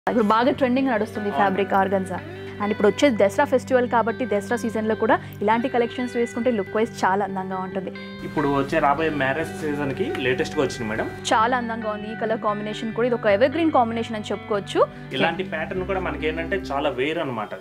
ఇప్పుడు బాగా ట్రెండింగ్ నడుస్తుంది ఫ్యాబ్రిక్ ఆర్గన్జా అండ్ ఇప్పుడు వచ్చేది దసరా ఫెస్టివల్ కాబట్టి దసరా సీజన్లో కూడా ఇలాంటి కలెక్షన్స్ వేసుకుంటే లుక్ వైజ్ చాలా అందంగా ఉంటుంది ఇప్పుడు వచ్చే రాబోయే మ్యారేజ్ సీజన్ కి లేటెస్ట్ గా వచ్చింది మేడం చాలా అందంగా ఉంది ఈ కలర్ కాంబినేషన్ కూడా ఇది ఒక ఎవర్ గ్రీన్ కాంబినేషన్ అని చెప్పుకోవచ్చు ఇలాంటి ప్యాటర్న్ కూడా మనకి ఏంటంటే చాలా వేర్ అనమాట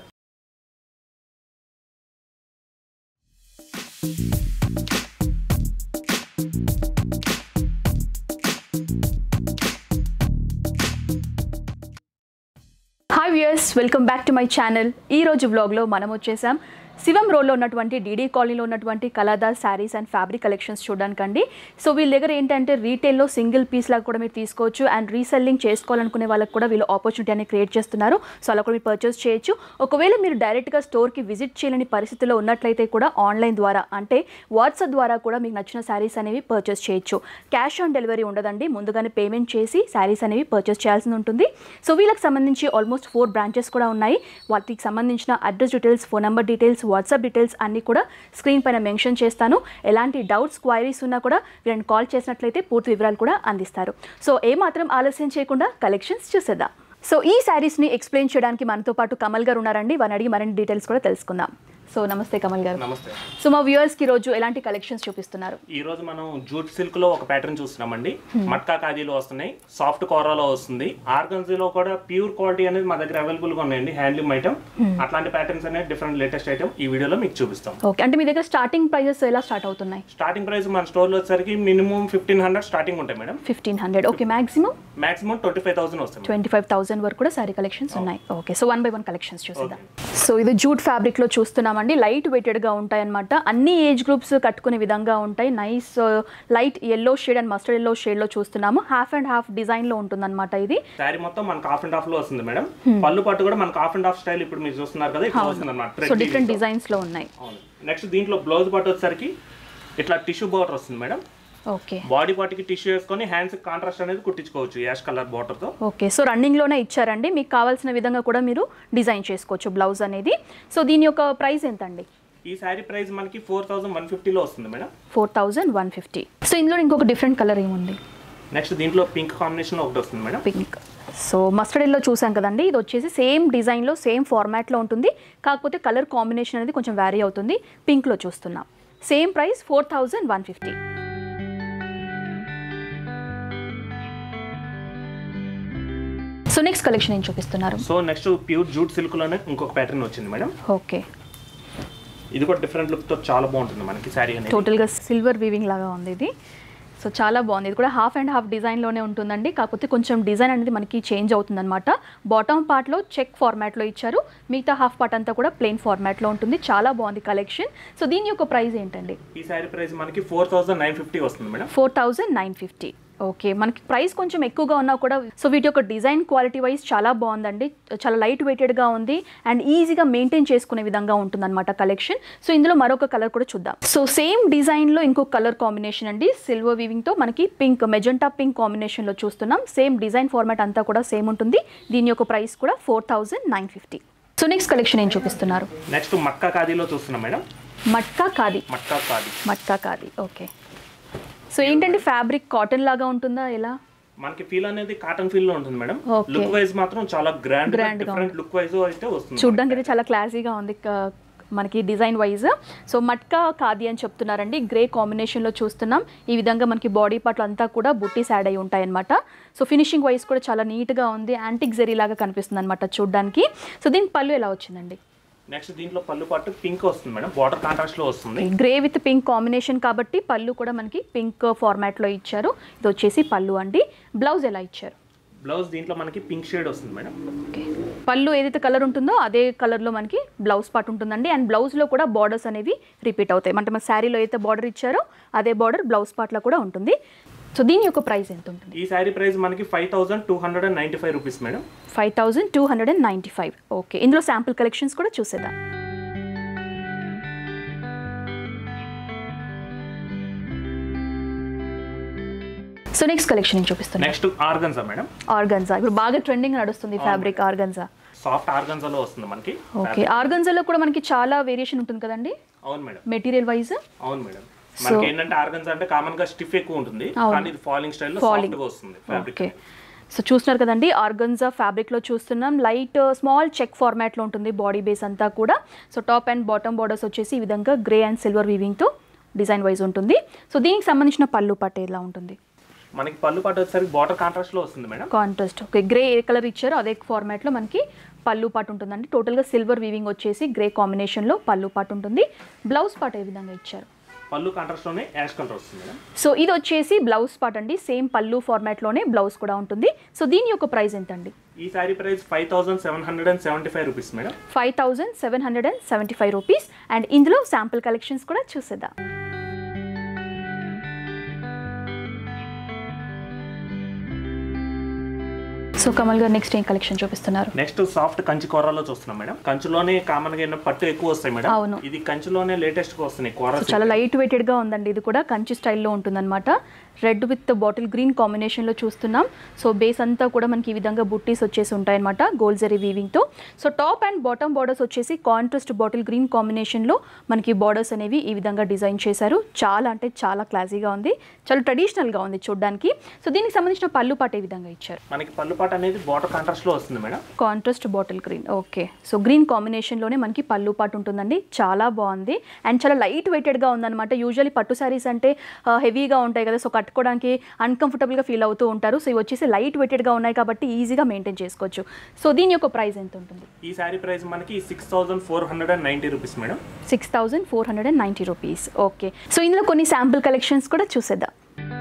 hi viewers welcome back to my channel ఈ రోజు వ్లాగ్లో మనం వచ్చేసాం శివం రోడ్లో ఉన్నటువంటి డీడీ కాలనీలో ఉన్నటువంటి Kaladhar saris and fabric collections చూడడానికండి సో వీళ్ళ దగ్గర ఏంటంటే రీటైల్లో సింగిల్ పీస్ లాగా కూడా మీరు తీసుకోవచ్చు అండ్ రీసెల్లింగ్ చేసుకోవాలనుకునే వాళ్ళకి కూడా వీళ్ళు ఆపర్చునిటీ అనేది క్రియేట్ చేస్తున్నారు సో అలా కూడా మీరు పర్చేస్ చేయొచ్చు ఒకవేళ మీరు డైరెక్ట్గా స్టోర్కి విజిట్ చేయలేని పరిస్థితిలో ఉన్నట్లయితే కూడా ఆన్లైన్ ద్వారా అంటే వాట్సాప్ ద్వారా కూడా మీకు నచ్చిన శారీస్ అనేవి పర్చేస్ చేయొచ్చు క్యాష్ ఆన్ డెలివరీ ఉండదండి ముందుగానే పేమెంట్ చేసి శారీస్ అనేవి పర్చేస్ చేయాల్సి ఉంటుంది సో వీళ్ళకి సంబంధించి ఆల్మోస్ట్ ఫోర్ బ్రాంచెస్ కూడా ఉన్నాయి వాటికి సంబంధించిన address details phone number details WhatsApp details అన్నీ కూడా స్క్రీన్ పైన మెన్షన్ చేస్తాను ఎలాంటి డౌట్స్ క్వైరీస్ ఉన్నా కూడా వీళ్ళని కాల్ చేసినట్లయితే పూర్తి వివరాలు కూడా అందిస్తారు సో ఏమాత్రం ఆలస్యం చేయకుండా కలెక్షన్స్ చూసేద్దాం సో ఈ శారీస్ని ఎక్స్ప్లెయిన్ చేయడానికి మనతో పాటు కమల్ గారు ఉన్నారండి వారిని అడిగి మరిన్ని డీటెయిల్స్ కూడా తెలుసుకుందాం సో నమస్తే కమల్ గారు నమస్తే సో మా వ్యూవర్స్కి రోజు ఎలాంటి కలెక్షన్స్ చూపిస్తున్నారు ఈ రోజు మనం జూట్ సిల్క్ లో ఒక ప్యాటర్న్ చూస్తున్నామండి మట్కా ఖాదీలో వస్తున్నాయి సాఫ్ట్ కోరాలో వస్తుంది ఆర్గన్జీలో కూడా ప్యూర్ క్వాలిటీ అనేది మా దగ్గర అవైలబుల్ గా ఉన్నాయండి హ్యాండ్లూమ్ ఐటమ్ అట్లాంటి ప్యాటర్న్స్ అనేది డిఫరెంట్ లేటెస్ట్ ఐటమ్ ఈ వీడియోలో మీకు చూపిస్తాం ఓకే అంటే మీ దగ్గర స్టార్టింగ్ ప్రైజెస్ ఎలా స్టార్ట్ అవుతున్నాయి స్టార్టింగ్ ప్రైస్ మన స్టోర్ లో వచ్చేసరికి మినిమం ఫిఫ్టీన్ హండ్రెడ్ స్టార్టింగ్ ఉంటాయి madam fifteen hundred okay maximum maximum twenty five thousand వస్తుంది ట్వంటీ ఫైవ్ థౌసండ్ వరకు కూడా సారీ కలెక్షన్స్ ఉన్నాయి okay so one by one collections చూసేద్దాం సో ఇది జూట్ ఫ్యాబ్రిక్లో చూస్తున్నామండి లైట్ వెయిటెడ్గా ఉంటాయి అనమాట అన్ని ఏజ్ గ్రూప్స్ కట్టుకునే విధంగా ఉంటాయి nice light yellow shade and mustard yellow షేడ్లో చూస్తున్నాము హాఫ్ అండ్ హాఫ్ డిజైన్లో ఉంటుందన్నమాట ఇది శారీ మొత్తం మనకు హాఫ్ అండ్ హాఫ్ లో వస్తుంది మేడం పళ్ళు పట్టు కూడా మనకు హాఫ్ అండ్ హాఫ్ స్టైల్ ఇప్పుడు మీరు చూస్తున్నారు కదా ఇట్లా వస్తుంది సో అనమాట డిఫరెంట్ డిజైన్స్లో ఉన్నాయి నెక్స్ట్ దీంట్లో బ్లౌజ్ పట్టు వచ్చేసరికి ఇట్లా టిష్యూ బార్డర్ వస్తుంది మేడం ఓకే బాడీ పార్ట్కి టిష్యూ వేసుకొని హ్యాండ్స్ కాంట్రాస్ట్ అనేది కుట్టించుకోవచ్చు యాష్ కలర్ బార్డర్ తో ఓకే సో రన్నింగ్లోనే ఇచ్చారండి మీకు కావాల్సిన విధంగా కూడా మీరు డిజైన్ చేసుకోవచ్చు బ్లౌజ్ అనేది సో దీని యొక్క ప్రైస్ ఎంత అండి ఈ శారీ ప్రైస్ మనకి ఫోర్ థౌసండ్ వన్ ఫిఫ్టీలో వస్తుంది madam four thousand one fifty so ఇందులో ఇంకొక డిఫరెంట్ కలర్ ఏముంది నెక్స్ట్ దీంట్లో పింక్ కాంబినేషన్ ఒకటి వస్తుంది madam pink so mustard yellow చూసాం కదండి ఇది వచ్చేసి సేమ్ డిజైన్లో సేమ్ ఫార్మాట్లో ఉంటుంది కాకపోతే కలర్ కాంబినేషన్ అనేది కొంచెం వ్యారీ అవుతుంది పింక్లో చూస్తున్నాం same price four thousand one fifty so next collection ఏం చూపిస్తున్నారు so next pure jute silk లోనే ఇంకొక ప్యాటర్న్ వచ్చింది మేడం ఓకే ఇది కూడా డిఫరెంట్ లుక్ తో చాలా బాగుంటుంది మనకి శారీ అనేది టోటల్గా సిల్వర్ వీవింగ్ లాగా ఉంది ఇది సో చాలా బాగుంది ఇది కూడా హాఫ్ అండ్ హాఫ్ డిజైన్లోనే ఉంటుందండి కాకపోతే కొంచెం డిజైన్ అనేది మనకి చేంజ్ అవుతుందన్నమాట బాటమ్ పార్ట్లో చెక్ ఫార్మాట్లో ఇచ్చారు మిగతా హాఫ్ పార్ట్ అంతా కూడా ప్లెయిన్ ఫార్మాట్లో ఉంటుంది చాలా బాగుంది కలెక్షన్ సో దీని యొక్క ప్రైస్ ఏంటండి ఈ శారీ ప్రైస్ మనకి ఫోర్ థౌసండ్ నైన్ ఫిఫ్టీ వస్తుంది madam four thousand nine fifty okay మనకి ప్రైస్ కొంచెం ఎక్కువగా ఉన్నా కూడా సో వీటి యొక్క డిజైన్ క్వాలిటీ వైజ్ చాలా బాగుందండి చాలా లైట్ వెయిటెడ్గా ఉంది అండ్ ఈజీగా మెయింటైన్ చేసుకునే విధంగా ఉంటుందన్నమాట కలెక్షన్ సో ఇందులో మరొక కలర్ కూడా చూద్దాం సో సేమ్ డిజైన్లో ఇంకొక కలర్ కాంబినేషన్ అండి సిల్వర్ వీవింగ్తో మనకి పింక్ మెజెంటా పింక్ కాంబినేషన్లో చూస్తున్నాం సేమ్ డిజైన్ ఫార్మాట్ అంతా కూడా సేమ్ ఉంటుంది దీని యొక్క ప్రైస్ కూడా four thousand nine fifty so next collection ఏం చూపిస్తున్నారు నెక్స్ట్ మట్కా ఖాదీలో చూస్తున్నాం మేడం మట్కా కాది మట్కా ఖాదీ మట్కా కాది ఓకే సో ఏంటంటే ఫ్యాబ్రిక్ కాటన్ లాగా ఉంటుందా ఎలా మనకి ఫీల్ అనేది కాటన్ ఫీల్ లో ఉంటుంది మేడం Okay. లుక్ వైజ్ మాత్రం చాలా గ్రాండ్ Grand గా డిఫరెంట్ లుక్ వైజ్ అయితే వస్తుంది చూడ్డానికి అయితే చాలా క్లాసీగా ఉంది క- మనకి design wise so matka khadi అని చెప్తున్నారండి గ్రే కాంబినేషన్లో చూస్తున్నాం ఈ విధంగా మనకి బాడీ పార్ట్లు అంతా కూడా బుట్టీస్ యాడ్ అయి ఉంటాయన్నమాట సో ఫినిషింగ్ వైజ్ కూడా చాలా నీట్గా ఉంది యాంటిక్ జెరీ లాగా కనిపిస్తుంది అనమాట చూడ్డానికి సో దీనికి పళ్ళు ఎలా వచ్చిందండి నెక్స్ట్ దీంట్లో పళ్ళు పట్టు పింక్ వస్తుంది మేడం వాటర్ కాంట్రాస్ట్ లో వస్తుంది గ్రే విత్ పింక్ కాంబినేషన్ కాబట్టి పళ్ళు కూడా మనకి పింక్ ఫార్మాట్లో ఇచ్చారు ఇది వచ్చేసి పళ్ళు అండి బ్లౌజ్ ఎలా ఇచ్చారు బ్లౌజ్ దీంట్లో మనకి పింక్ షేడ్ వస్తుంది మేడం ఓకే పళ్ళు ఏదైతే కలర్ ఉంటుందో అదే కలర్లో మనకి బ్లౌజ్ పార్ట్ ఉంటుందండి అండ్ బ్లౌజ్లో కూడా బార్డర్స్ అనేవి రిపీట్ అవుతాయి అంటే మన శారీలో అయితే బార్డర్ ఇచ్చారో అదే బార్డర్ బ్లౌజ్ పార్ట్లో కూడా ఉంటుంది సో దీని యొక్క ప్రైస్ ఎంత ఉంటుంది ఈ శారీ ప్రైస్ మనకి five thousand two hundred and ninety five rupees madam five thousand two hundred and ninety five okay ఇందులో శాంపుల్ కలెక్షన్స్ కూడా చూసేద్దాం సో నెక్స్ట్ కలెక్షన్ నేను చూపిస్తాను నెక్స్ట్ ఆర్గన్జా మేడం ఆర్గన్జా ఇప్పుడు బాగా ట్రెండింగ్ నడుస్తుంది ఫ్యాబ్రిక్ ఆర్గన్జా సాఫ్ట్ ఆర్గన్జాలో వస్తుంది మనకి ఓకే ఆర్గన్జాలో కూడా మనకి చాలా వేరియేషన్ ఉంటుంది కదండి అవును మేడం మెటీరియల్ వైజ్ అవును మేడం మనకి ఏంటంటే ఆర్గన్స్ అంటే కామన్ గా స్టిఫ్ ఎక్కువ ఉంటుంది అవును. కానీ ఇది ఫాలింగ్ స్టైల్లో Falling. సాఫ్ట్ గా వస్తుంది ఫ్యాబ్రిక్ ఓకే సో చూస్తున్నారు కదండి ఆర్గన్జా ఫ్యాబ్రిక్లో చూస్తున్నాం లైట్ స్మాల్ చెక్ ఫార్మాట్లో ఉంటుంది బాడీ బేస్ అంతా కూడా so top and bottom borders వచ్చేసి ఈ విధంగా గ్రే అండ్ సిల్వర్ వీవింగ్తో డిజైన్ వైజ్ ఉంటుంది సో దీనికి సంబంధించిన పళ్ళు పట్టు ఎలా ఉంటుంది మనకి పళ్ళు పాటు వచ్చేసరికి బార్డర్ కాంట్రాస్ట్ లో వస్తుంది మేడం కాంట్రాస్ట్ ఓకే గ్రే ఏ కలర్ ఇచ్చారో అదే ఫార్మాట్లో మనకి పళ్ళు పాటు ఉంటుందండి టోటల్గా సిల్వర్ వీవింగ్ వచ్చేసి గ్రే కాంబినేషన్లో పళ్ళు పాటు ఉంటుంది బ్లౌజ్ పాటు ఏ విధంగా ఇచ్చారు పళ్ళు కాంట్రాస్ట్ లోనే యాష్ కలర్ వస్తుంది మేడం సో ఇది వచ్చేసి బ్లౌజ్ పార్ట్ అండి సేమ్ పళ్ళు ఫార్మాట్లోనే బ్లౌజ్ కూడా ఉంటుంది సో దీని యొక్క ప్రైస్ ఎంత అండి ఈ sari price five thousand seven hundred and seventy five rupees madam five thousand seven hundred and seventy five rupees and ఇందులో శాంపుల్ కలెక్షన్స్ కూడా చూసేద్దాం సో కమల్ గారు నెక్స్ట్ ఏం కలెక్షన్ చూపిస్తున్నారు నెక్స్ట్ సాఫ్ట్ కంచి కూరలో చూస్తున్నాం మేడం కంచులోనే కామన్ గా ఏంటంటే పట్టు ఎక్కువ వస్తాయి మేడం అవును. ఇది కంచులోనే లేటెస్ట్ గా వస్తున్నాయి కూర చాలా లైట్ వెయిటెడ్గా ఉందండి ఇది కూడా కంచి స్టైల్లో ఉంటుందన్నమాట రెడ్ విత్ బాటిల్ గ్రీన్ కాంబినేషన్లో చూస్తున్నాం సో బేస్ అంతా కూడా మనకి ఈ విధంగా బుట్టీస్ వచ్చేసి ఉంటాయన్నమాట గోల్డ్ జరీ వీవింగ్తో so top and bottom borders వచ్చేసి కాంట్రాస్ట్ బాటిల్ గ్రీన్ కాంబినేషన్లో మనకి బార్డర్స్ అనేవి ఈ విధంగా డిజైన్ చేశారు చాలా అంటే చాలా క్లాసీగా ఉంది చాలా ట్రెడిషనల్గా ఉంది చూడడానికి సో దీనికి సంబంధించిన పళ్ళు పాట ఏ విధంగా ఇచ్చారు మనకి పళ్ళు పాట అనేది బార్డర్ కాంట్రాస్ట్ లో వస్తుంది madam contrast bottle green okay so green కాంబినేషన్లోనే మనకి పళ్ళు పాటు ఉంటుందండి చాలా బాగుంది అండ్ చాలా లైట్ వెయిటెడ్గా ఉందన్నమాట యూజువల్లీ పట్టు శారీస్ అంటే హెవీగా ఉంటాయి కదా సో కట్టుకోవడానికి అన్కంఫర్టబుల్గా ఫీల్ అవుతూ ఉంటారు సో ఇవి వచ్చేసి లైట్ వెయిటెడ్గా ఉన్నాయి కాబట్టి ఈజీగా మెయింటైన్ చేసుకోవచ్చు సో దీని యొక్క ప్రైస్ ఎంత ఉంటుంది ఈ సారీ ప్రైస్ మనకి six thousand four hundred and ninety rupees madam six thousand four hundred and ninety rupees okay so ఇందులో కొన్ని శాంపుల్ కలెక్షన్స్ కూడా చూసేద్దాం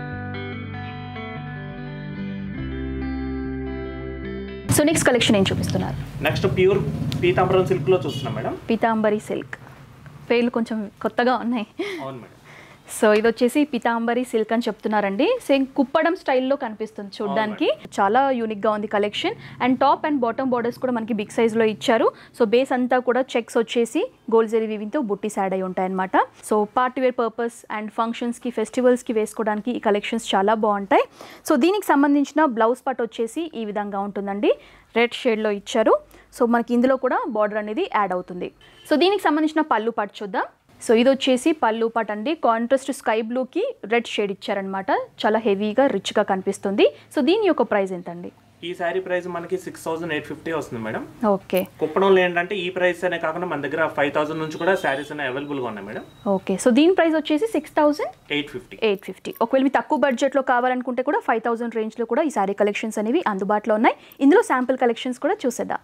సో నెక్స్ట్ కలెక్షన్ ఏం చూపిస్తున్నారు నెక్స్ట్ ప్యూర్ పీతాంబరం సిల్క్ లో చూస్తున్నాం మేడం పీతాంబరి సిల్క్ పేర్లు కొంచెం కొత్తగా ఉన్నాయి అవును మేడం సో ఇది వచ్చేసి పితాంబరి సిల్క్ అని చెప్తున్నారండి సేమ్ కుప్పడం స్టైల్లో కనిపిస్తుంది చూడడానికి చాలా యూనిక్ గా ఉంది collection and top and bottom borders కూడా మనకి బిగ్ సైజ్ లో ఇచ్చారు సో బేస్ అంతా కూడా చెక్స్ వచ్చేసి గోల్డ్ జరీ వీవింగ్ తో బుట్టీస్ యాడ్ అయి ఉంటాయన్నమాట so party wear purpose and functions కి ఫెస్టివల్స్ కి వేసుకోవడానికి ఈ కలెక్షన్స్ చాలా బాగుంటాయి సో దీనికి సంబంధించిన బ్లౌజ్ పార్ట్ వచ్చేసి ఈ విధంగా ఉంటుందండి రెడ్ షేడ్లో ఇచ్చారు సో మనకి ఇందులో కూడా బార్డర్ అనేది యాడ్ అవుతుంది సో దీనికి సంబంధించిన పళ్ళు పార్ట్ చూద్దాం సో ఇది వచ్చేసి పళ్ళు పాట్ అండి కాంట్రాస్ట్ స్కై బ్లూకి రెడ్ షేడ్ ఇచ్చారనమాట చాలా హెవీగా రిచ్గా కనిపిస్తుంది సో దీని యొక్క ప్రైస్ ఎంత అండి ఈ సారీ ప్రైస్ మనకి సిక్స్ థౌసండ్ ఎయిట్ ఫిఫ్టీ వస్తుంది మేడం ఓకే కుప్పడంలో ఏంటంటే ఈ ప్రైస్ అనే కాకుండా మన దగ్గర ఫైవ్ థౌసండ్ నుంచి కూడా శారీస్ అనేవి అవైలబుల్గా ఉన్నాయి మేడం ఓకే సో దీని ప్రైస్ వచ్చేసి six thousand eight fifty eight fifty ఒకవేళ మీ తక్కువ బడ్జెట్లో కావాలనుకుంటే కూడా ఫైవ్ థౌసండ్ రేంజ్లో కూడా ఈ సారీ కలెక్షన్స్ అనేవి అందుబాటులో ఉన్నాయి ఇందులో శాంపుల్ కలెక్షన్స్ కూడా చూసేద్దాం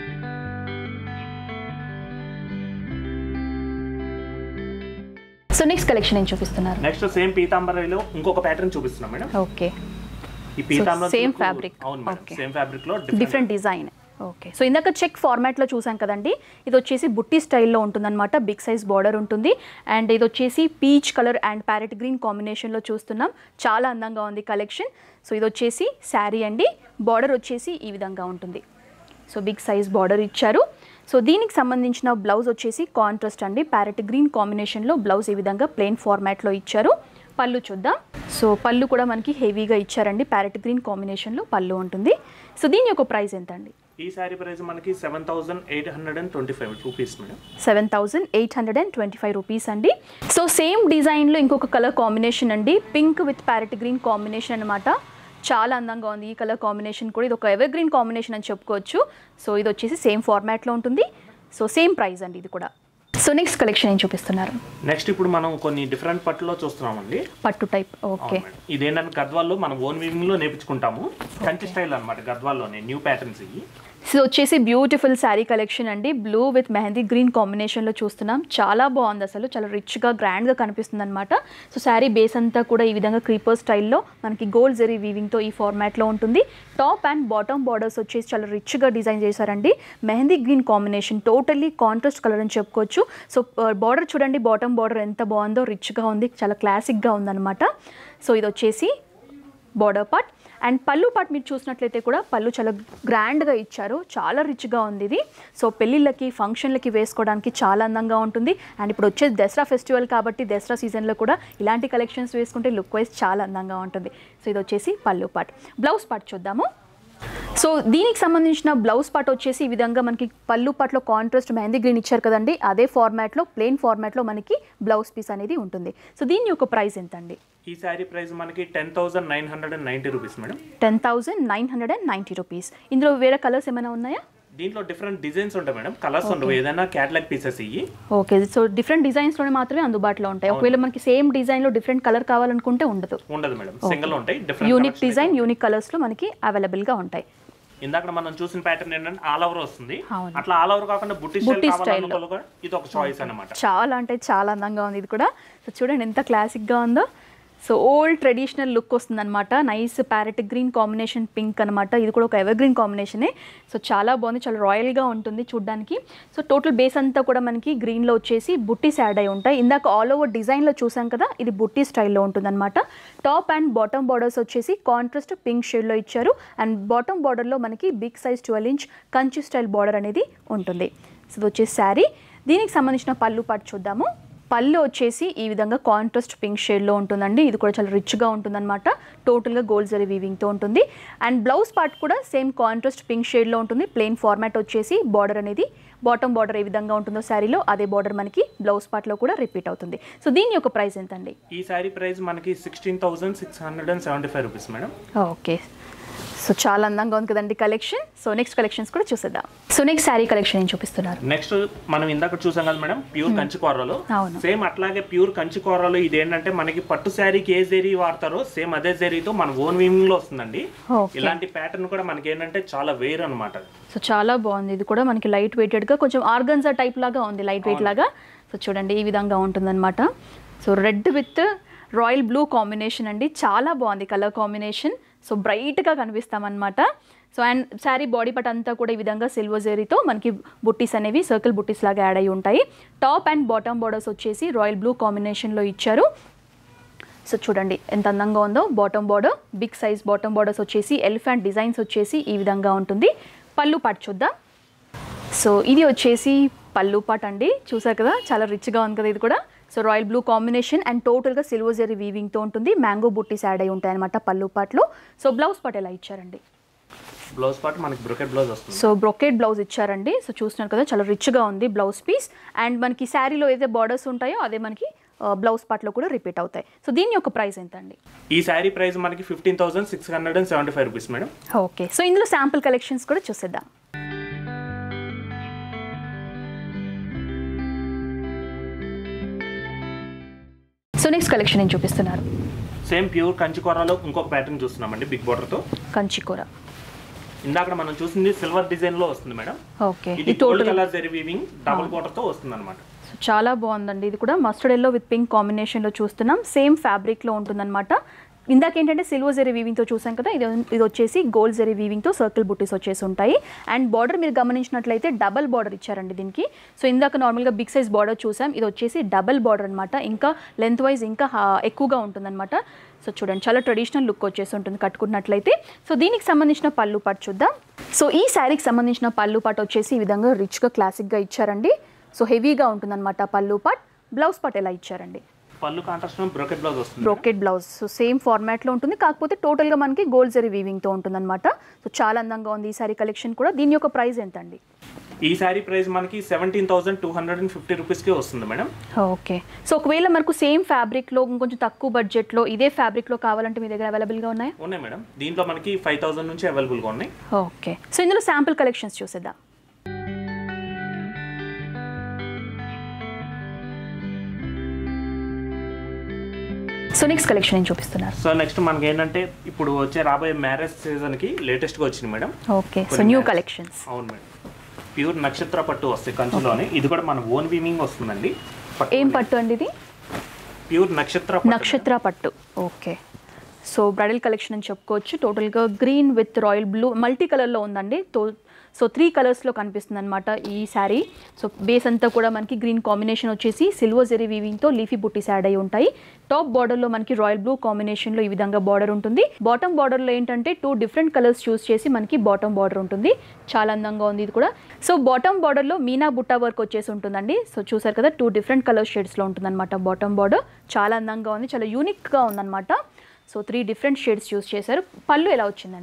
సో నెక్స్ట్ కలెక్షన్ ఏం చూపిస్తున్నారు నెక్స్ట్ సేమ్ పీతాంబరిలో ఇంకొక ప్యాటర్న్ చూపిస్తున్నాం మేడం ఓకే ఈ పీతాంబరం same silk- fabric. అవును మేడం Okay. సేమ్ ఫ్యాబ్రిక్ లో డిఫరెంట్ డిజైన్ ఓకే సో ఇందాక చెక్ ఫార్మాట్లో చూసాం కదండి ఇది వచ్చేసి బుట్టి స్టైల్లో ఉంటుందన్నమాట బిగ్ సైజ్ బార్డర్ ఉంటుంది అండ్ ఇది వచ్చేసి peach colour and parrot green కాంబినేషన్లో చూస్తున్నాం చాలా అందంగా ఉంది కలెక్షన్ సో ఇది వచ్చేసి శారీ అండి బార్డర్ వచ్చేసి ఈ విధంగా ఉంటుంది సో బిగ్ సైజ్ బార్డర్ ఇచ్చారు సో దీనికి సంబంధించిన బ్లౌజ్ వచ్చేసి కాంట్రాస్ట్ అండి ప్యారెట్ గ్రీన్ కాంబినేషన్లో బ్లౌజ్ ఈ విధంగా ప్లెయిన్ ఫార్మాట్లో ఇచ్చారు పళ్ళు చూద్దాం సో పళ్ళు కూడా మనకి హెవీగా ఇచ్చారండి ప్యారెట్ గ్రీన్ కాంబినేషన్లో పళ్ళు ఉంటుంది సో దీని యొక్క ప్రైస్ ఎంత అండి ఈ సారీ ప్రైస్ మనకి seven thousand eight hundred and twenty five rupees madam seven thousand eight hundred and twenty five rupees అండి సో సేమ్ డిజైన్లో ఇంకొక కలర్ కాంబినేషన్ అండి pink with parrot green combination అనమాట చాలా అందంగా ఉంది ఈ కలర్ కాంబినేషన్ కూడా ఇది ఒక ఎవర్ గ్రీన్ కాంబినేషన్ అని చెప్పుకోవచ్చు సో ఇది వచ్చేసి సేమ్ ఫార్మాట్లో ఉంటుంది సో సేమ్ ప్రైస్ అండి ఇది కూడా సో నెక్స్ట్ కలెక్షన్ ఏం చూపిస్తున్నారు నెక్స్ట్ ఇప్పుడు మనం కొన్ని డిఫరెంట్ పట్టులో చూస్తున్నామండి పట్టు టైప్ ఓకే అవును మేడం. ఇదేంటంటే గద్వాల్లో మనం ఓన్ వీవింగ్ లో నేర్పించుకుంటాము కంచి స్టైల్ అనమాట గద్వాల్లోనే న్యూ ప్యాటర్న్స్ ఇవి సో వచ్చేసి బ్యూటిఫుల్ శారీ కలెక్షన్ అండి బ్లూ విత్ మెహందీ గ్రీన్ కాంబినేషన్లో చూస్తున్నాం చాలా బాగుంది అసలు చాలా రిచ్గా గ్రాండ్గా కనిపిస్తుంది అనమాట సో శారీ బేస్ అంతా కూడా ఈ విధంగా క్రీపర్ స్టైల్లో మనకి గోల్డ్ జరీ వీవింగ్తో ఈ ఫార్మాట్లో ఉంటుంది టాప్ అండ్ బాటమ్ బార్డర్స్ వచ్చేసి చాలా రిచ్గా డిజైన్ చేశారండి mehndi green combination totally contrast colour అని చెప్పుకోవచ్చు సో బార్డర్ చూడండి బాటమ్ బార్డర్ ఎంత బాగుందో రిచ్గా ఉంది చాలా క్లాసిక్గా ఉందన్నమాట సో ఇది వచ్చేసి border part and pallu part మీరు చూసినట్లయితే కూడా పళ్ళు చాలా గ్రాండ్గా ఇచ్చారు చాలా రిచ్గా ఉంది ఇది సో పెళ్ళిళ్ళకి ఫంక్షన్లకి వేసుకోవడానికి చాలా అందంగా ఉంటుంది అండ్ ఇప్పుడు వచ్చేది దసరా ఫెస్టివల్ కాబట్టి దసరా సీజన్లో కూడా ఇలాంటి కలెక్షన్స్ వేసుకుంటే లుక్ వైజ్ చాలా అందంగా ఉంటుంది సో ఇది వచ్చేసి పళ్ళు పార్ట్ బ్లౌజ్ పార్ట్ చూద్దాము సో దీనికి సంబంధించిన బ్లౌజ్ పార్ట్ వచ్చేసి ఈ విధంగా మనకి పళ్ళు పాటలో కాంట్రాస్ట్ మెహందీ గ్రీన్ ఇచ్చారు కదండి అదే ఫార్మాట్లో ప్లెయిన్ ఫార్మాట్లో మనకి బ్లౌజ్ పీస్ అనేది ఉంటుంది సో దీని యొక్క ప్రైస్ ఎంత అండి ఈ శారీ ప్రైస్ మనకి ten thousand nine hundred and ninety rupees madam ten thousand nine hundred and ninety rupees ఇందులో వేరే కలర్స్ ఏమైనా ఉన్నాయా దీంట్లో డిఫరెంట్ డిజైన్స్ ఉంటాయి మేడం కలర్స్ ఉండవు ఏదైనా క్యాటలాగ్ పీసెస్ ఇవి ఓకే సో డిఫరెంట్ డిజైన్స్లోనే మాత్రమే అందుబాటులో ఉంటాయి ఒకవేళ మనకి సేమ్ డిజైన్లో డిఫరెంట్ కలర్ కావాలనుకుంటే ఉండదు ఉండదు మేడం సింగిల్ ఉంటాయి డిఫరెంట్ యూనిక్ డిజైన్ యూనిక్ కలర్స్లో మనకి అవైలబుల్గా ఉంటాయి ఇందాక మనం చూసిన ప్యాటర్న్ ఏంటంటే ఆల్ ఓవర్ వస్తుంది అవును. అట్లా ఆల్ ఓవర్ కాకుండా బుట్టి బుట్టి స్టైల్ కావాలనుకోవాలి కూడా ఇది ఒక చాయిస్ అన్నమాట చాలా అంటే చాలా అందంగా ఉంది ఇది కూడా సో చూడండి ఎంత క్లాసిక్గా ఉందో సో ఓల్డ్ ట్రెడిషనల్ లుక్ వస్తుంది అనమాట nice parrot green combination pink అనమాట ఇది కూడా ఒక ఎవర్ గ్రీన్ కాంబినేషనే సో చాలా బాగుంది చాలా రాయల్గా ఉంటుంది చూడడానికి సో టోటల్ బేస్ అంతా కూడా మనకి గ్రీన్లో వచ్చేసి బుట్టీస్ యాడ్ అయి ఉంటాయి ఇందాక ఆల్ ఓవర్ డిజైన్లో చూసాం కదా ఇది బుట్టి స్టైల్లో ఉంటుంది టాప్ అండ్ బాటమ్ బార్డర్స్ వచ్చేసి కాంట్రాస్ట్ పింక్ షేడ్లో ఇచ్చారు అండ్ బాటమ్ బార్డర్లో మనకి big size twelve inch Kanchi style border అనేది ఉంటుంది సో ఇది వచ్చేసి శారీ దీనికి సంబంధించిన పళ్ళు పాటు చూద్దాము పళ్ళు వచ్చేసి ఈ విధంగా కాంట్రాస్ట్ పింక్ షేడ్లో ఉంటుందండి ఇది కూడా చాలా రిచ్గా ఉంటుందన్నమాట టోటల్గా గోల్డ్ జరీ వీవింగ్తో ఉంటుంది అండ్ బ్లౌజ్ పార్ట్ కూడా సేమ్ కాంట్రాస్ట్ పింక్ షేడ్లో ఉంటుంది ప్లెయిన్ ఫార్మాట్ వచ్చేసి బార్డర్ అనేది బాటమ్ బార్డర్ ఏ విధంగా ఉంటుందో శారీలో అదే బార్డర్ మనకి బ్లౌజ్ పార్ట్లో కూడా రిపీట్ అవుతుంది సో దీని యొక్క ప్రైస్ ఎంత అండి ఈ శారీ ప్రైస్ మనకి sixteen thousand six hundred and seventy five rupees madam okay so చాలా అందంగా ఉంది కదండి కలెక్షన్ సో నెక్స్ట్ కలెక్షన్స్ కూడా చూసేద్దాం సో నెక్స్ట్ శారీ కలెక్షన్ ఏం చూపిస్తున్నారు నెక్స్ట్ మనం ఇందాక చూసాం కదా మేడం ప్యూర్ కంచి కూరలు అవును. సేమ్ అట్లాగే ప్యూర్ కంచి కూరలు ఇదేంటంటే మనకి పట్టు శారీకి ఏ జరీ వాడతారో సేమ్ అదే జరీతో మన ఓన్ వీవింగ్ లో వస్తుందండి ఓకే ఇలాంటి ప్యాటర్న్ కూడా మనకి ఏంటంటే చాలా వేరు అనమాట సో చాలా బాగుంది ఇది కూడా మనకి లైట్ వెయిటెడ్గా కొంచెం ఆర్గన్జా టైప్ లాగా ఉంది లైట్ వెయిట్ లాగా సో చూడండి ఈ విధంగా ఉంటుందన్నమాట so red with royal blue combination అండి చాలా బాగుంది కలర్ కాంబినేషన్ సో బ్రైట్గా కనిపిస్తామన్నమాట సో అండ్ శారీ బాడీ పట్ అంతా కూడా ఈ విధంగా సిల్వర్ జెరీతో మనకి బుట్టీస్ అనేవి సర్కిల్ బుట్టీస్ లాగా యాడ్ అయి ఉంటాయి టాప్ అండ్ బాటమ్ బోర్డర్స్ వచ్చేసి రాయల్ బ్లూ కాంబినేషన్లో ఇచ్చారు సో చూడండి ఎంత అందంగా ఉందో bottom border big size bottom borders వచ్చేసి ఎలిఫెంట్ డిజైన్స్ వచ్చేసి ఈ విధంగా ఉంటుంది పళ్ళు పాటు చూద్దాం సో ఇది వచ్చేసి పళ్ళు పాట్ అండి చూసారు కదా చాలా రిచ్గా ఉంది కదా ఇది కూడా so royal blue combination and టోటల్గా సిల్వర్ జరీ వీవింగ్తో ఉంటుంది మ్యాంగో బుట్టీస్ యాడ్ అయి ఉంటాయి అనమాట పళ్ళు పాట్లో సో బ్లౌజ్ పాట్ ఎలా ఇచ్చారండి బ్లౌజ్ పార్ట్ మనకి బ్రొకెట్ బ్లౌజ్ వస్తుంది సో బ్రొకెట్ బ్లౌజ్ ఇచ్చారండి సో చూస్తున్నారు కదా చాలా రిచ్గా ఉంది బ్లౌజ్ పీస్ అండ్ మనకి శారీలో ఏదైతే బార్డర్స్ ఉంటాయో అదే మనకి బ్లౌజ్ పార్ట్లో కూడా రిపీట్ అవుతాయి సో దీని యొక్క ప్రైస్ ఎంత అండి ఈ శారీ ప్రైస్ మనకి fifteen thousand six hundred and seventy five rupees madam okay so ఇందులో శాంపుల్ కలెక్షన్స్ కూడా చూసేద్దాం సో నెక్స్ట్ కలెక్షన్ ఏం చూపిస్తున్నారు సేమ్ ప్యూర్ కంచి కూరలో ఇంకొక ప్యాటర్న్ చూస్తున్నామండి బిగ్ బార్డర్ తో కంచికూర ఇందాక మనం చూసింది సిల్వర్ డిజైన్ లో వస్తుంది మేడం ఓకే ఇది ఇది gold total colour zari weaving double border తో వస్తుంది అనమాట సో చాలా బాగుందండి ఇది కూడా మస్టర్డ్ ఎల్లో విత్ పింక్ కాంబినేషన్లో చూస్తున్నాం సేమ్ ఫ్యాబ్రిక్లో ఉంటుందన్నమాట ఇందాక ఏంటంటే సిల్వర్ జరీ వీవింగ్తో చూసాం కదా ఇది ఇది వచ్చేసి గోల్డ్ జరీ వీవింగ్తో సర్కిల్ బుట్టీస్ వచ్చేసి ఉంటాయి అండ్ బార్డర్ మీరు గమనించినట్లయితే డబల్ బార్డర్ ఇచ్చారండి దీనికి సో ఇందాక నార్మల్గా బిగ్ సైజ్ బార్డర్ చూసాం ఇది వచ్చేసి డబల్ బార్డర్ అనమాట ఇంకా లెంత్ వైజ్ ఇంకా హా- ఎక్కువగా ఉంటుందన్నమాట సో చూడండి చాలా ట్రెడిషనల్ లుక్ వచ్చేసి ఉంటుంది కట్టుకున్నట్లయితే సో దీనికి సంబంధించిన పళ్ళు పాటు చూద్దాం సో ఈ శారీకి సంబంధించిన పళ్ళు పాటు వచ్చేసి ఈ విధంగా రిచ్గా క్లాసిక్గా ఇచ్చారండి సో హెవీగా ఉంటుందన్నమాట పళ్ళు పాట్ బ్లౌజ్ పాట్ ఎలా ఇచ్చారండి పళ్ళు కాంట్రాస్ట్ బ్రొకెట్ బ్లౌజ్ వస్తుంది బ్రోకెట్ బ్లౌజ్ సో సేమ్ ఫార్మాట్లో ఉంటుంది కాకపోతే టోటల్గా మనకి గోల్డ్ జరీ వీవింగ్తో ఉంటుందన్నమాట సో చాలా అందంగా ఉంది ఈ సారీ కలెక్షన్ కూడా దీని యొక్క ప్రైస్ ఎంత అండి ఈ శారీ ప్రైస్ మనకి seventeen thousand two hundred and fifty రూపీస్కి వస్తుంది మేడం ఓకే సో ఒకవేళ మనకు సేమ్ ఫ్యాబ్రిక్లో ఇంకొంచెం తక్కువ బడ్జెట్లో ఇదే ఫ్యాబ్రిక్లో కావాలంటే మీ దగ్గర అవైలబుల్గా ఉన్నాయా ఉన్నాయి మేడం దీంట్లో మనకి ఫైవ్ థౌసండ్ నుంచి అవైలబుల్గా ఉన్నాయి ఓకే సో ఇందులో శాంపుల్ కలెక్షన్స్ చూసేద్దాం సో నెక్స్ట్ కలెక్షన్ ఏం చూపిస్తున్నారు సో నెక్స్ట్ మనకి ఏంటంటే ఇప్పుడు వచ్చే రాబోయే మ్యారేజ్ సీజన్కి లేటెస్ట్గా వచ్చింది madam okay so new collections అవును మేడం ప్యూర్ నక్షత్ర పట్టు వస్తాయి కంచులోని ఇది కూడా మన ఓన్ వీవింగ్ వస్తుందండి ఏం పట్టు అండి ఇది ప్యూర్ నక్షత్ర పట్టు నక్షత్ర పట్టు ఓకే సో బ్రైడల్ కలెక్షన్ అని చెప్పుకోవచ్చు టోటల్గా green with royal blue multi కలర్లో ఉందండి తో సో త్రీ కలర్స్లో కనిపిస్తుంది అనమాట ఈ శారీ సో బేస్ అంతా కూడా మనకి గ్రీన్ కాంబినేషన్ వచ్చేసి సిల్వర్ జెరీ వీవింగ్తో లీఫీ బుట్టీస్ యాడ్ అయి ఉంటాయి టాప్ బార్డర్లో మనకి రాయల్ బ్లూ కాంబినేషన్లో ఈ విధంగా బార్డర్ ఉంటుంది బాటమ్ బార్డర్లో ఏంటంటే టూ డిఫరెంట్ కలర్స్ చూస్ చేసి మనకి బాటమ్ బార్డర్ ఉంటుంది చాలా అందంగా ఉంది ఇది కూడా సో బాటమ్ బార్డర్లో మీనా బుట్టా వర్క్ వచ్చేసి ఉంటుందండి సో చూసారు కదా టూ డిఫరెంట్ కలర్ షేడ్స్లో ఉంటుందన్నమాట బాటమ్ బార్డర్ చాలా అందంగా ఉంది చాలా యూనిక్గా ఉందన్నమాట so three different shades choose చేశారు పళ్ళు ఎలా వచ్చిందండి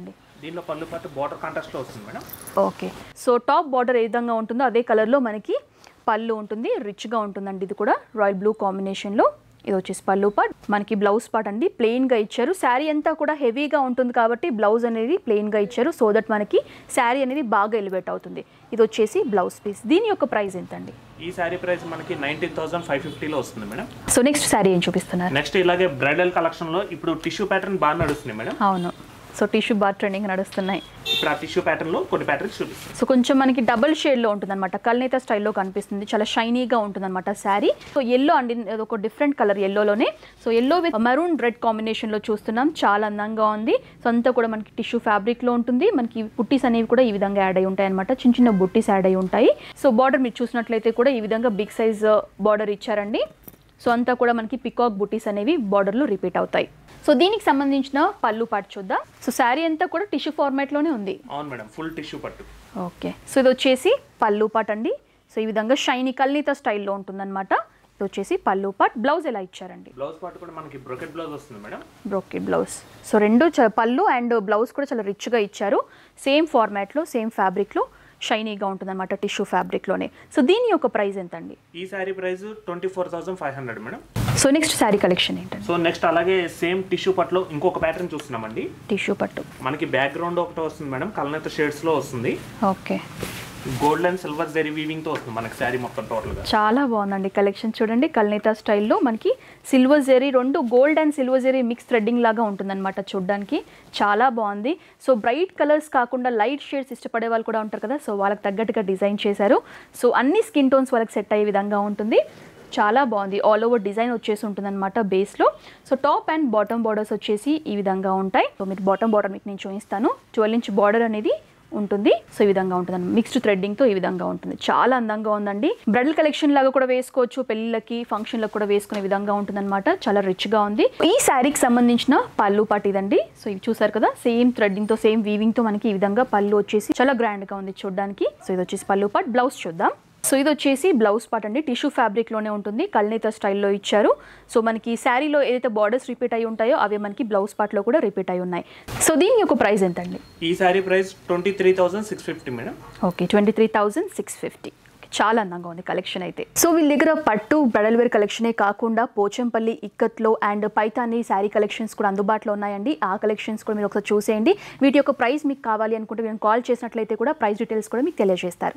దీనిలో పళ్ళు పట్టు బార్డర్ కాంట్రాస్ట్ లో వస్తుంది madam okay so top border ఏ విధంగా ఉంటుందో అదే కలర్లో మనకి పళ్ళు ఉంటుంది రిచ్గా ఉంటుందండి ఇది కూడా రాయల్ బ్లూ కాంబినేషన్లో ఇది వచ్చేసి పళ్ళు పార్ట్ మనకి బ్లౌజ్ పార్ట్ అండి ప్లెయిన్గా ఇచ్చారు శారీ అంతా కూడా హెవీగా ఉంటుంది కాబట్టి బ్లౌజ్ అనేది ప్లెయిన్గా ఇచ్చారు సో దట్ మనకి శారీ అనేది బాగా ఎలివేట్ అవుతుంది ఇది వచ్చేసి బ్లౌజ్ పీస్ దీని యొక్క ప్రైస్ ఎంతండి ఈ శారీ ప్రైస్ మనకి నైన్టీన్ థౌసండ్ ఫైవ్ ఫిఫ్టీలో వస్తుంది మేడం సో నెక్స్ట్ శారీ ఏం చూపిస్తున్నారు నెక్స్ట్ ఇలాగే బ్రైడల్ కలెక్షన్ లో ఇప్పుడు టిష్యూ ప్యాటర్న్ బాగా నడుస్తుంది మేడం అవును సో టిష్యూ బాగా ట్రెండింగ్ నడుస్తున్నాయి ఇప్పుడు ఆ టిష్యూ ప్యాటర్న్ లో కొన్ని ప్యాటర్న్స్ చూపిస్తాం సో కొంచెం మనకి డబుల్ షేడ్లో ఉంటుందన్నమాట కల్నేత స్టైల్లో కనిపిస్తుంది చాలా షైనీగా ఉంటుందన్నమాట శారీ సో ఎల్లో అండి ఇది ఒక డిఫరెంట్ కలర్ ఎల్లోలోనే so yellow with maroon red కాంబినేషన్లో చూస్తున్నాం చాలా అందంగా ఉంది సో అంతా కూడా మనకి టిష్యూ ఫ్యాబ్రిక్లో ఉంటుంది మనకి బుట్టీస్ అనేవి కూడా ఈ విధంగా యాడ్ అయి ఉంటాయి అనమాట చిన్న చిన్న బుట్టీస్ యాడ్ అయి ఉంటాయి సో బార్డర్ మీరు చూసినట్లయితే కూడా ఈ విధంగా బిగ్ సైజ్ బార్డర్ ఇచ్చారండి సో అంతా కూడా మనకి పికాక్ బుట్టీస్ అనేవి బార్డర్లో రిపీట్ అవుతాయి సో దీనికి సంబంధించిన పళ్ళు పాటు చూద్దాం సో శారీ అంతా కూడా టిష్యూ ఫార్మాట్లోనే ఉంది అవును మేడం ఫుల్ టిష్యూ పట్టు ఓకే సో ఇది వచ్చేసి పళ్ళు పాట్ అండి సో ఈ విధంగా షైనీ కల్నీత స్టైల్లో ఉంటుందన్నమాట ఇది వచ్చేసి పళ్ళు పాట్ బ్లౌజ్ ఎలా ఇచ్చారండి బ్లౌజ్ పార్ట్ కూడా మనకి బ్రొకెట్ బ్లౌజ్ వస్తుంది మేడం బ్రోకెడ్ బ్లౌజ్ సో రెండు చ- పళ్ళు అండ్ బ్లౌజ్ కూడా చాలా రిచ్గా ఇచ్చారు సేమ్ ఫార్మాట్లో సేమ్ ఫ్యాబ్రిక్లో షైనీగా ఉంటుందన్నమాట టిష్యూ ఫ్యాబ్రిక్లోనే సో దీని యొక్క ప్రైస్ ఎంత అండి ఈ sari price twenty four thousand five hundred madam so next sari collection ఏంటండి సో నెక్స్ట్ అలాగే సేమ్ టిష్యూ పట్లో ఇంకొక ప్యాటర్న్ చూస్తున్నామండి టిష్యూ పట్టు మనకి బ్యాక్గ్రౌండ్ ఒకటి వస్తుంది మేడం కలనేత షేడ్స్ లో వస్తుంది okay gold and silver zari weaving తో వస్తుంది మనకి శారీ మొత్తం టోటల్ గా చాలా బాగుందండి కలెక్షన్ చూడండి కల్నేత స్టైల్లో మనకి సిల్వర్ జెరీ రెండు gold and silver zari mix threading లాగా ఉంటుందన్నమాట చూడడానికి చాలా బాగుంది సో బ్రైట్ కలర్స్ కాకుండా లైట్ షేడ్స్ ఇష్టపడే వాళ్ళు కూడా ఉంటారు కదా సో వాళ్ళకి తగ్గట్టుగా డిజైన్ చేశారు సో అన్ని స్కిన్ టోన్స్ వాళ్ళకి సెట్ అయ్యే విధంగా ఉంటుంది చాలా బాగుంది ఆల్ ఓవర్ డిజైన్ వచ్చేసి ఉంటుందన్నమాట బేస్లో so top and bottom borders వచ్చేసి ఈ విధంగా ఉంటాయి సో మీకు బాటమ్ బార్డర్ మీకు నేను చూపిస్తాను ట్వెల్వ్ ఇంచ్ బార్డర్ అనేది ఉంటుంది సో ఈ విధంగా ఉంటుంది మిక్స్డ్ థ్రెడ్డింగ్ తో ఈ విధంగా ఉంటుంది చాలా అందంగా ఉందండి బ్రైడల్ కలెక్షన్ లాగా కూడా వేసుకోవచ్చు పెళ్ళిళ్ళకి ఫంక్షన్లకు కూడా వేసుకునే విధంగా ఉంటుందన్నమాట చాలా రిచ్ గా ఉంది ఈ శారీకి సంబంధించిన పళ్ళు పాటు ఇదండి సో ఇవి చూసారు కదా సేమ్ థ్రెడ్డింగ్ తో సేమ్ వీవింగ్ తో మనకి ఈ విధంగా పళ్ళు వచ్చేసి చాలా గ్రాండ్ గా ఉంది చూడడానికి సో ఇది వచ్చేసి పళ్ళు పాట్ బ్లౌజ్ చూద్దాం సో ఇది వచ్చేసి బ్లౌజ్ పార్ట్ అండి టిష్యూ ఫ్యాబ్రిక్లోనే ఉంటుంది కల్నేత స్టైల్లో ఇచ్చారు సో మనకి శారీలో ఏదైతే బార్డర్స్ రిపీట్ అయి ఉంటాయో అవి మనకి బ్లౌజ్ పార్ట్లో కూడా రిపీట్ అయి ఉన్నాయి సో దీని యొక్క ప్రైస్ ఎంత అండి ఈ sari price twenty three thousand six fifty madam okay twenty three thousand six fifty చాలా అందంగా ఉంది కలెక్షన్ అయితే సో వీళ్ళ దగ్గర పట్టు బ్రైడల్ వేర్ కలెక్షనే కాకుండా పోచంపల్లి ఇక్కత్లో అండ్ పైతాని శారీ కలెక్షన్స్ కూడా అందుబాటులో ఉన్నాయండి ఆ కలెక్షన్స్ కూడా మీరు ఒకసారి చూసేయండి వీటి యొక్క ప్రైస్ మీకు కావాలి అనుకుంటే మీరు కాల్ చేసినట్లయితే కూడా ప్రైస్ డీటెయిల్స్ కూడా మీకు తెలియజేస్తారు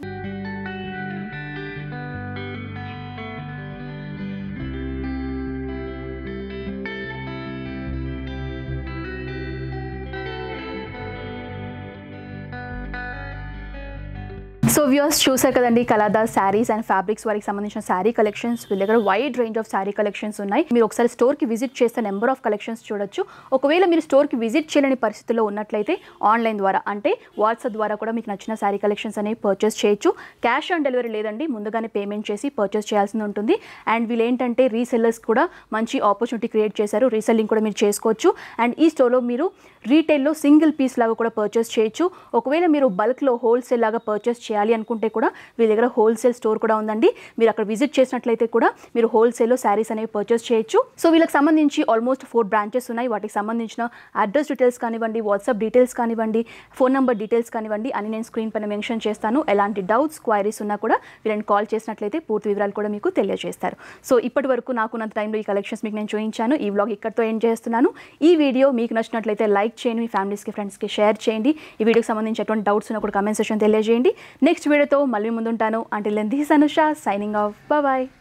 సో వ్యూస్ చూసారు కదండి కలాదా శారీస్ అండ్ ఫ్యాబ్రిక్స్ వారికి సంబంధించిన శారీ కలెక్షన్స్ వీళ్ళ దగ్గర wide range of sari collections ఉన్నాయి మీరు ఒకసారి స్టోర్కి విజిట్ చేస్తే నెంబర్ ఆఫ్ కలెక్షన్స్ చూడొచ్చు ఒకవేళ మీరు స్టోర్కి విజిట్ చేయలేని పరిస్థితుల్లో ఉన్నట్లయితే ఆన్లైన్ ద్వారా అంటే వాట్సాప్ ద్వారా కూడా మీకు నచ్చిన శారీ కలెక్షన్స్ అనేవి పర్చేస్ చేయొచ్చు క్యాష్ ఆన్ డెలివరీ లేదండి ముందుగానే పేమెంట్ చేసి పర్చేస్ చేయాల్సి ఉంటుంది అండ్ వీళ్ళు ఏంటంటే రీసెల్లర్స్ కూడా మంచి ఆపర్చునిటీ క్రియేట్ చేశారు రీసెల్లింగ్ కూడా మీరు చేసుకోవచ్చు అండ్ ఈ స్టోర్లో మీరు రీటైల్లో సింగిల్ పీస్ లాగా కూడా పర్చేస్ చేయొచ్చు ఒకవేళ మీరు బల్క్లో హోల్సేల్ లాగా పర్చేస్ చేయాలి అనుకుంటే కూడా వీళ్ళ దగ్గర హోల్సేల్ స్టోర్ కూడా ఉందండి మీరు అక్కడ విజిట్ చేసినట్లయితే కూడా మీరు హోల్సేల్లో శారీస్ అనేవి పర్చేస్ చేయొచ్చు సో వీళ్ళకి సంబంధించి ఆల్మోస్ట్ ఫోర్ బ్రాంచెస్ ఉన్నాయి వాటికి సంబంధించిన అడ్రస్ డీటెయిల్స్ కానివ్వండి వాట్సాప్ డీటెయిల్స్ కానివ్వండి ఫోన్ నెంబర్ డీటెయిల్స్ కానివ్వండి అని నేను స్క్రీన్ పైన మెన్షన్ చేస్తాను ఎలాంటి డౌట్స్ క్వైరీస్ ఉన్నా కూడా వీళ్ళని కాల్ చేసినట్లయితే పూర్తి వివరాలు కూడా మీకు తెలియజేస్తారు సో ఇప్పటి వరకు నాకున్నంత టైంలో ఈ కలెక్షన్స్ మీకు నేను చూపించాను ఈ వ్లాగ్ ఇక్కడితో ఎండ్ చేస్తున్నాను ఈ వీడియో మీకు నచ్చినట్లయితే లైక్ చేయండి మీ ఫ్యామిలీస్కి ఫ్రెండ్స్కి షేర్ చేయండి ఈ వీడియోకి సంబంధించి ఎటువంటి డౌట్స్ ఉన్నా కూడా కమెంట్ సెక్షన్ తెలియజేయండి నెక్స్ట్ వీడియోతో మళ్ళీ ముందుంటాను అంటే లెన్ this Anusha signing off bye